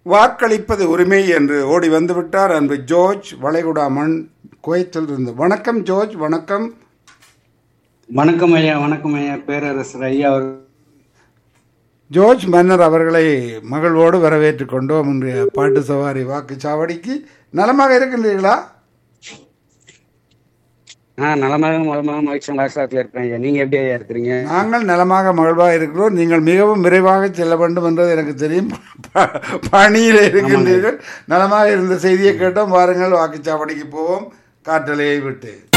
வாக்களிப்பது உரிமை என்று ஓடி வந்து விட்டார் அன்பு ஜோர்ஜ் வளைகுடா மண் குவைத்தில் இருந்து வணக்கம் ஜோர்ஜ் வணக்கம் வணக்கம் ஐயா வணக்கம் ஐயா பேரரசர் ஐயா அவர் ஜோர்ஜ் மன்னர் அவர்களை மகிழ்வோடு வரவேற்றுக் கொண்டோம் இன்றைய பாட்டு சவாரி வாக்குச்சாவடிக்கு நலமாக இருக்கின்றீர்களா ஆ நலமாக மலமாக மகிழ்ச்சி மகிழ்ச்சியாக இருக்கேன் ஐயா நீங்க எப்படி ஐயா இருக்கிறீங்க நாங்கள் நலமாக மகிழ்வாக இருக்கிறோம் நீங்கள் மிகவும் விரைவாக செல்ல வேண்டும் என்றது எனக்கு தெரியும் ப- பணியில் இருக்கின்றீர்கள் நலமாக இருந்த செய்தியை கேட்டோம் வாருங்கள் வாக்குச்சாவடிக்கு போவோம் காற்றலையை விட்டு